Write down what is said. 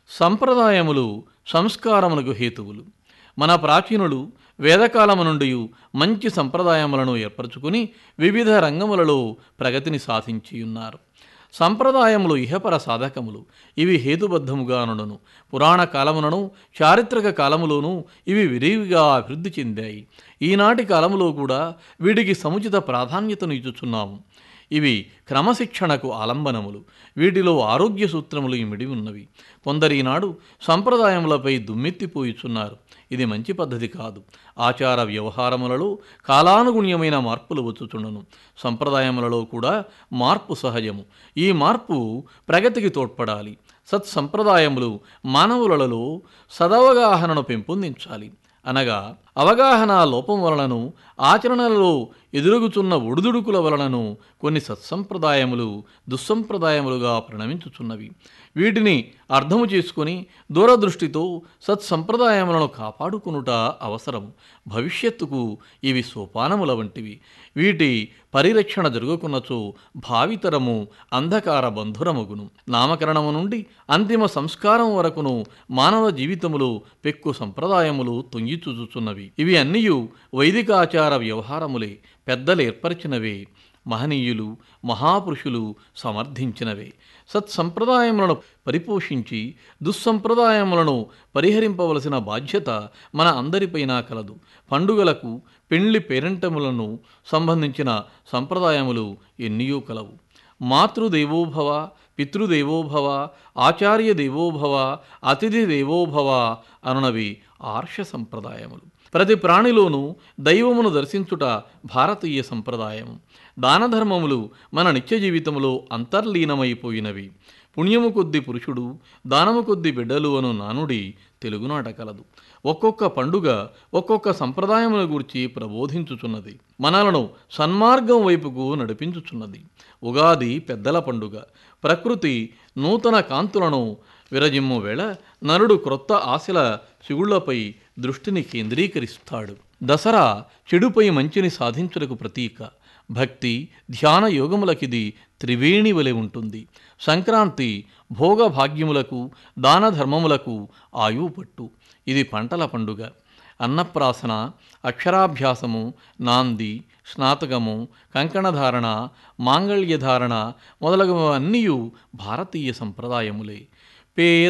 సంప్రదాయములు సంస్కారములకు హేతువులు మన ప్రాచీనులు వేదకాలము నుండి మంచి సంప్రదాయములను ఏర్పరచుకుని వివిధ రంగములలో ప్రగతిని సాధించి ఉన్నారు సంప్రదాయములు ఇహపర సాధకములు ఇవి హేతుబద్ధముగా నుండును పురాణ కాలమునను చారిత్రక కాలములోనూ ఇవి విరివిగా అభివృద్ధి చెందాయి ఈనాటి కాలములో కూడా వీటికి సముచిత ప్రాధాన్యతను ఇచ్చుచున్నాము ఇవి క్రమశిక్షణకు ఆలంబనములు వీటిలో ఆరోగ్య సూత్రములు ఇమిడి ఉన్నవి కొందరు ఈనాడు సంప్రదాయములపై దుమ్మెత్తిపోయిచున్నారు ఇది మంచి పద్ధతి కాదు ఆచార వ్యవహారములలో కాలానుగుణ్యమైన మార్పులు వచ్చుచుండను సంప్రదాయములలో కూడా మార్పు సహజము ఈ మార్పు ప్రగతికి తోడ్పడాలి సత్సంప్రదాయములు మానవులలో సదవగాహనను పెంపొందించాలి అనగా అవగాహన లోపం వలనను ఆచరణలలో ఎదురుగుచున్న ఒడిదుడుకుల వలనను కొన్ని సత్సంప్రదాయములు దుస్సంప్రదాయములుగా ప్రణమించుచున్నవి వీటిని అర్థము చేసుకొని దూరదృష్టితో సత్సంప్రదాయములను కాపాడుకునుట అవసరం భవిష్యత్తుకు ఇవి సోపానముల వంటివి వీటి పరిరక్షణ జరుగుకున్నచో భావితరము అంధకార బంధురమగును నామకరణము నుండి అంతిమ సంస్కారం వరకును మానవ జీవితములో పెక్కు సంప్రదాయములు తొంగిచుచుచున్నవి ఇవి అన్నియు వైదికాచార వ్యవహారములే పెద్దలు ఏర్పరిచినవే మహనీయులు మహాపురుషులు సమర్థించినవే సత్సంప్రదాయములను పరిపోషించి దుస్సంప్రదాయములను పరిహరింపవలసిన బాధ్యత మన అందరిపైన కలదు పండుగలకు పెండ్లి పేరెంటములను సంబంధించిన సంప్రదాయములు ఎన్నియో కలవు మాతృదేవోభవ పితృదేవోభవ ఆచార్య దేవోభవ అతిథి దేవోభవ అనునవి ఆర్ష సంప్రదాయములు ప్రతి ప్రాణిలోనూ దైవమును దర్శించుట భారతీయ సంప్రదాయం దానధర్మములు మన నిత్య జీవితంలో అంతర్లీనమైపోయినవి పుణ్యము కొద్ది పురుషుడు దానము కొద్ది బిడ్డలు అను నానుడి తెలుగునాట కలదు ఒక్కొక్క పండుగ ఒక్కొక్క సంప్రదాయముల గురించి ప్రబోధించుచున్నది మనలను సన్మార్గం వైపుకు నడిపించుచున్నది ఉగాది పెద్దల పండుగ ప్రకృతి నూతన కాంతులను విరజిమ్ము వేళ నరుడు క్రొత్త ఆశల చిగుళ్లపై దృష్టిని కేంద్రీకరిస్తాడు దసరా చెడుపై మంచిని సాధించుటకు ప్రతీక భక్తి ధ్యాన యోగములకిది త్రివేణి వలె ఉంటుంది సంక్రాంతి భోగభాగ్యములకు దాన ధర్మములకు ఆయువు పట్టు ఇది పంటల పండుగ అన్నప్రాసన అక్షరాభ్యాసము నాంది స్నాతకము కంకణధారణ మాంగళ్యధారణ మొదలగువన్నీ భారతీయ సంప్రదాయములే పేద